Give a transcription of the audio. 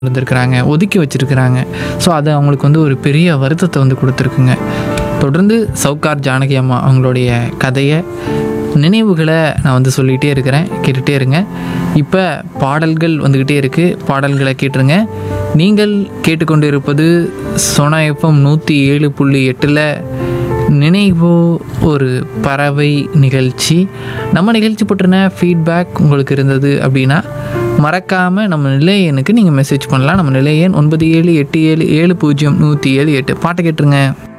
இருந்திருக்கிறாங்க ஒதுக்கி வச்சிருக்கிறாங்க ஸோ அது அவங்களுக்கு வந்து ஒரு பெரிய வருத்தத்தை வந்து கொடுத்துருக்குங்க தொடர்ந்து சவுகார் ஜானகி அம்மா அவங்களுடைய கதையை நினைவுகளை நான் வந்து சொல்லிகிட்டே இருக்கிறேன் கேட்டுகிட்டே இருங்க இப்போ பாடல்கள் வந்துக்கிட்டே இருக்குது பாடல்களை கேட்டுருங்க நீங்கள் கேட்டுக்கொண்டு இருப்பது சோனா எஃப்எம் நூற்றி ஏழு புள்ளி எட்டில் நினைவோ ஒரு பறவை நிகழ்ச்சி நம்ம நிகழ்ச்சி பற்றின ஃபீட்பேக் உங்களுக்கு இருந்தது அப்படின்னா மறக்காமல் நம்ம நிலையனுக்கு நீங்கள் மெசேஜ் பண்ணலாம் நம்ம நிலையன் ஒன்பது ஏழு எட்டு ஏழு ஏழு பூஜ்ஜியம் நூற்றி ஏழு எட்டு பாட்டை கேட்டுருங்க